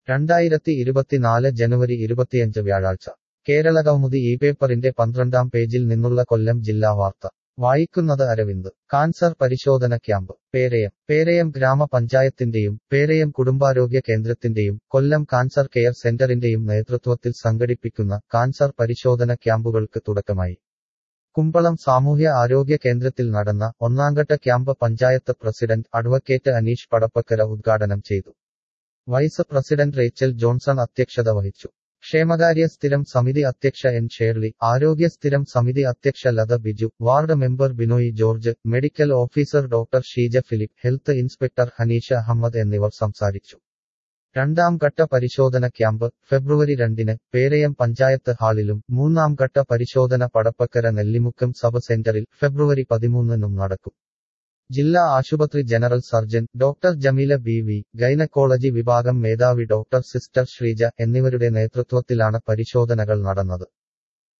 രണ്ടായിരത്തി ഇരുപത്തിനാല് ജനുവരി ഇരുപത്തിയഞ്ച് വ്യാഴാഴ്ച കേരളകൗമുദി ഈ പേപ്പറിന്റെ പന്ത്രണ്ടാം പേജിൽ നിന്നുള്ള കൊല്ലം ജില്ലാ വാർത്ത വായിക്കുന്നത് അരവിന്ദ് കാൻസർ പരിശോധന ക്യാമ്പ് പേരയം പേരയം ഗ്രാമപഞ്ചായത്തിന്റെയും പേരയം കുടുംബാരോഗ്യ കേന്ദ്രത്തിന്റെയും കൊല്ലം കാൻസർ കെയർ സെന്ററിന്റെയും നേതൃത്വത്തിൽ സംഘടിപ്പിക്കുന്ന കാൻസർ പരിശോധന ക്യാമ്പുകൾക്ക് തുടക്കമായി കുമ്പളം സാമൂഹ്യ ആരോഗ്യ കേന്ദ്രത്തിൽ നടന്ന ഒന്നാംഘട്ട camp panchayat president advocate Aneesh Padappakkara ഉദ്ഘാടനം ചെയ്തു വൈസ് പ്രസിഡന്റ് റേച്ചൽ ജോൺസൺ അധ്യക്ഷത വഹിച്ചു ക്ഷേമകാര്യ സ്ഥിരം സമിതി അധ്യക്ഷ എൻ ഷേർലി ആരോഗ്യ സ്ഥിരം സമിതി അധ്യക്ഷ Latha Biju ward member Binoy George medical officer doctor Sheeja Philip health inspector Haneesha Ahammed എന്നിവർ സംസാരിച്ചു രണ്ടാം ഘട്ട പരിശോധന ക്യാമ്പ് ഫെബ്രുവരി രണ്ടിന് പേരയം പഞ്ചായത്ത് ഹാളിലും മൂന്നാം ഘട്ട പരിശോധന പടപ്പക്കര നെല്ലിമുക്കം സബ് സെന്ററിൽ ഫെബ്രുവരി പതിമൂന്നിനും നടക്കും ജില്ലാ ആശുപത്രി general surgeon doctor Jameela B V gynaecology വിഭാഗം മേധാവി ഡോക്ടർ സിസ്റ്റർ ശ്രീജ എന്നിവരുടെ നേതൃത്വത്തിലാണ് പരിശോധനകൾ നടന്നത്